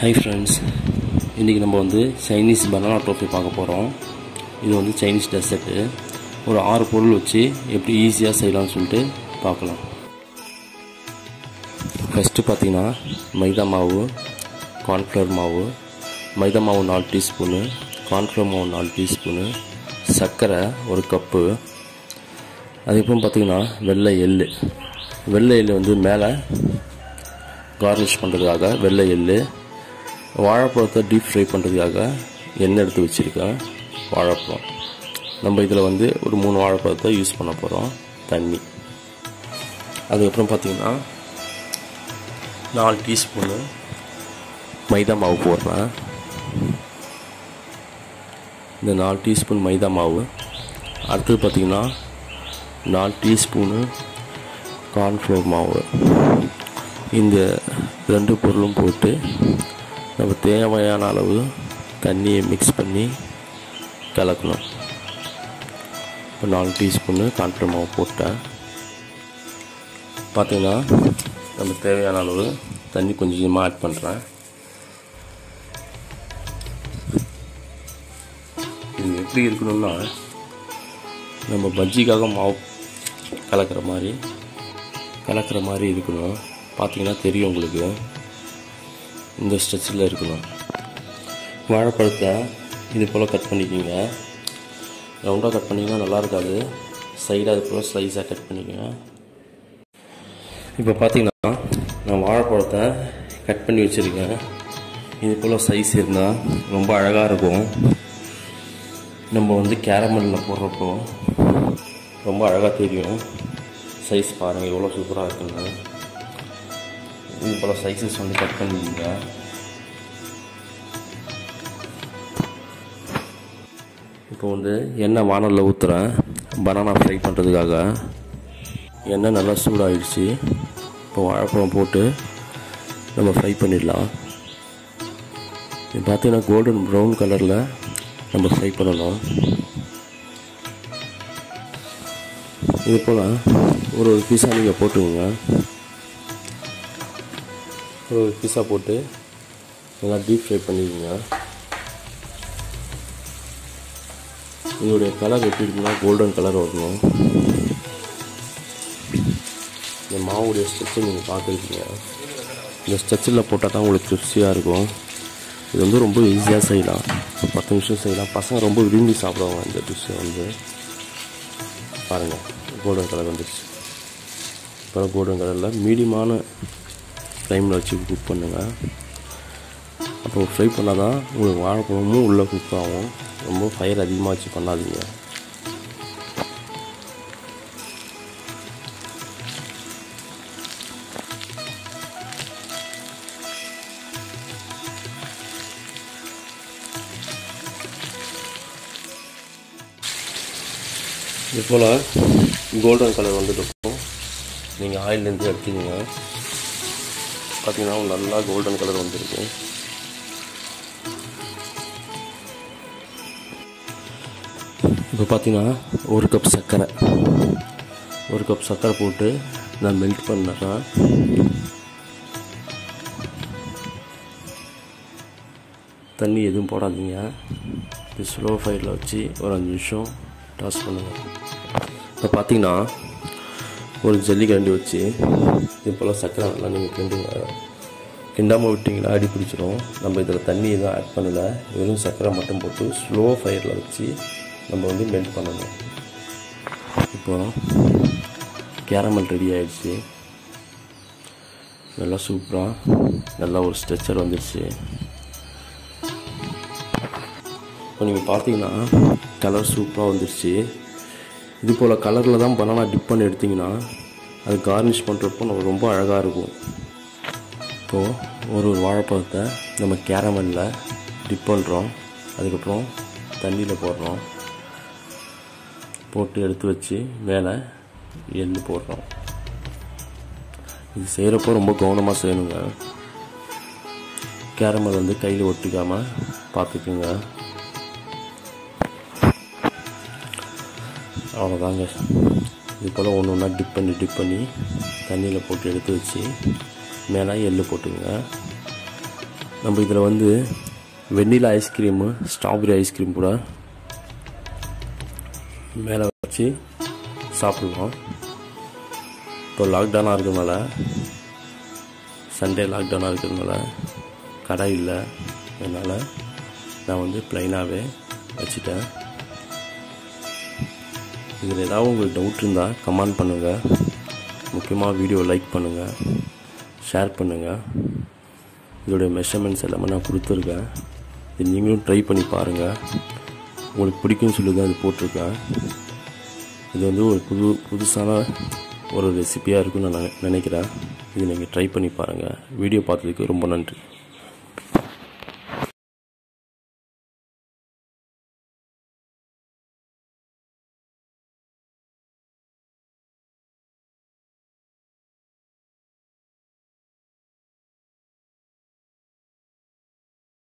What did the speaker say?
hi friends இன்றைக்கி நம்ம வந்து சைனீஸ் பனானா டோஃபி பார்க்க போகிறோம் இது வந்து சைனீஸ் டெசர்ட்டு ஒரு ஆறு பொருள் வச்சு எப்படி ஈஸியாக செய்யலாம்னு சொல்லிட்டு பார்க்கலாம் ஃபஸ்ட்டு பார்த்தீங்கன்னா மைதா மாவு கார்ன்ஃப்ளவர் மாவு மைதா மாவு நாலு டீஸ்பூனு கார்ன்ஃப்ளவர் மாவு நாலு டீஸ்பூனு சர்க்கரை ஒரு கப்பு அதுக்கப்புறம் பார்த்தீங்கன்னா வெள்ளை எள்ளு வெள்ளை எள்ளு வந்து மேலே கார்னிஷ் பண்ணுறதுக்காக வெள்ளை எள்ளு வாழைப்பழத்தை டீப் ஃப்ரை பண்ணுறதுக்காக எண்ணெய் எடுத்து வச்சுருக்கேன் வாழைப்பழம் நம்ம இதில் வந்து ஒரு மூணு வாழைப்பழத்தை யூஸ் பண்ண போகிறோம் தண்ணி அதுக்கப்புறம் பார்த்திங்கன்னா நாலு டீஸ்பூனு மைதா மாவு போடுறேன் இந்த நாலு டீஸ்பூன் மைதா மாவு அடுத்தது பார்த்திங்கன்னா நாலு டீஸ்பூனு கார்ன்ஃப்ளவர் மாவு இந்த ரெண்டு பொருளும் போட்டு நம்ம தேவையான அளவு தண்ணியை மிக்ஸ் பண்ணி கலக்கணும் இப்போ நாலு டீஸ்பூனு கார்ன்ஃப்ளவர் மாவு போட்டேன் பார்த்தீங்கன்னா நம்ம தேவையான அளவு தண்ணி கொஞ்சம் கொஞ்சமாக ஆட் பண்ணுறேன் இது எப்படி இருக்கணும்னா நம்ம பஜ்ஜிக்காக மாவு கலக்கிற மாதிரி கலக்கிற மாதிரி இருக்கணும் பார்த்தீங்கன்னா தெரியும் உங்களுக்கு இந்த ஸ்ட்ரெச்சில் இருக்கணும் வாழைப்பழத்தை இது போல் கட் பண்ணிக்கோங்க ரவுண்டாக கட் பண்ணிங்கன்னா நல்லா இருக்காது சைடாக அது போல் ஸ்லைஸாக கட் பண்ணிக்கோங்க இப்போ பார்த்தீங்கன்னா நான் வாழைப்பழத்தை கட் பண்ணி வச்சுருக்கேன் இது போல் சைஸ் இருந்தால் ரொம்ப அழகாக இருக்கும் நம்ம வந்து கேரமலில் போடுறப்போ ரொம்ப அழகாக தெரியும் சைஸ் பாருங்கள் எவ்வளோ சூப்பராக இருக்குன்னு இது போல் சைஸஸ் வந்து கட் பண்ணிங்க இப்போ வந்து எண்ணெய் வானலில் ஊற்றுறேன் பனானா ஃப்ரை பண்ணுறதுக்காக எண்ணெய் நல்லா சூடாகிடுச்சு இப்போ வாழைப்பழம் போட்டு நம்ம ஃப்ரை பண்ணிடலாம் இது பார்த்தீங்கன்னா கோல்டன் ப்ரௌன் கலரில் நம்ம ஃப்ரை பண்ணணும் இது போல் ஒரு ஒரு பீஸா நீங்கள் போட்டுக்கோங்க ஒரு ஒரு பீஸா போட்டு நல்லா டீப் ஃப்ரை பண்ணிக்கோங்க இதோடைய கலர் எப்படி இருக்குன்னா கோல்டன் கலர் வரணும் இந்த மாவுடைய ஸ்ட்ரெச்சை நீங்கள் பார்த்துருக்கீங்க இந்த ஸ்ட்ரெச்சில் போட்டால் தான் உங்களுக்கு திருப்தியாக இருக்கும் இது வந்து ரொம்ப ஈஸியாக செய்யலாம் பத்து நிமிஷம் செய்யலாம் பசங்க ரொம்ப விரும்பி சாப்பிடுவாங்க இந்த டிஷ்ஷை வந்து பாருங்கள் கோல்டன் கலர் வந்துடுச்சு இப்போ கோல்டன் கலரில் மீடியமான ஃப்ளைமில் வச்சு குக் பண்ணுங்கள் அப்போ ஃப்ரை பண்ணால் தான் உங்களுக்கு வாழைப்பழமும் உள்ளே குக் ஆகும் ரொம்ப ஃபயர் அதிகமாக வச்சு பண்ணாதீங்க இது போல் கோல்டன் கலர் வந்துட்டு இருக்கும் நீங்கள் ஆயிலேருந்து எடுத்துக்கோங்க பார்த்தீங்கன்னா நல்லா கோல்டன் கலர் வந்துருக்கு இப்போ பார்த்தீங்கன்னா ஒரு கப் சர்க்கரை ஒரு கப் சர்க்கரை போட்டு நான் மெல்ட் பண்ணுறேன் தண்ணி எதுவும் போடாதீங்க இது ஸ்லோ ஃபயரில் வச்சு ஒரு அஞ்சு நிமிஷம் டாஸ் பண்ணுங்கள் இப்போ பார்த்தீங்கன்னா ஒரு ஜல்லி கரண்டி வச்சு இது போல் சர்க்கரை நல்லா நீங்கள் கிண்டுங்க கிண்டாமல் விட்டிங்கன்னா அடி பிடிச்சிரும் நம்ம இதில் தண்ணி எதுவும் ஆட் பண்ணலை வெறும் சர்க்கரை மட்டும் போட்டு ஸ்லோ ஃபயரில் வச்சு நம்ம வந்து மெல்ட் பண்ணணும் இப்போ கேரமல் ரெடி ஆகிடுச்சு நல்லா சூப்பராக நல்லா ஒரு ஸ்ட்ரெச்சர் வந்துடுச்சு இப்போ நீங்கள் பார்த்தீங்கன்னா கலர் சூப்பராக வந்துடுச்சு இது போல் கலரில் தான் பனானா டிப் பண்ணி எடுத்திங்கன்னா அது கார்னிஷ் பண்ணுறப்போ நம்ம ரொம்ப அழகாக இருக்கும் இப்போது ஒரு ஒரு வாழைப்பழத்தை நம்ம கேரமலில் டிப் பண்ணுறோம் அதுக்கப்புறம் தண்ணியில் போடுறோம் போட்டு எடுத்து வச்சு மேலே எள்ளு போடுறோம் இது செய்கிறப்போ ரொம்ப கவனமாக செய்யணுங்க கேரமல் வந்து கையில் ஒட்டிக்காமல் பார்த்துக்குங்க அவ்வளோதாங்க இது போல் ஒன்று ஒன்றா டிப் பண்ணி டிப் பண்ணி தண்ணியில் போட்டு எடுத்து வச்சு மேலே எள்ளு போட்டுங்க நம்ம இதில் வந்து வெண்ணிலா ஐஸ்கிரீமு ஸ்ட்ராபெரி ஐஸ்கிரீம் கூட மேலே வச்சு சாப்பிட்லாம் இப்போ லாக்டவுனாக இருக்கிறதுனால சண்டே லாக்டவுனாக இருக்கிறதுனால கடை இல்லை அதனால் நான் வந்து ப்ளைனாகவே வச்சுட்டேன் இதில் ஏதாவது உங்களுக்கு டவுட் இருந்தால் கமெண்ட் பண்ணுங்கள் முக்கியமாக வீடியோ லைக் பண்ணுங்கள் ஷேர் பண்ணுங்கள் இதோடைய மெஷர்மெண்ட்ஸ் எல்லாமே நான் கொடுத்துருக்கேன் இது நீங்களும் ட்ரை பண்ணி பாருங்கள் உங்களுக்கு பிடிக்கும்னு சொல்லி தான் இது போட்டிருக்கேன் இது வந்து ஒரு புது புதுசான ஒரு ரெசிபியாக இருக்குன்னு நான் நினை- நினைக்கிறேன் இது நீங்கள் ட்ரை பண்ணி பாருங்கள் வீடியோ பார்த்ததுக்கு ரொம்ப நன்றி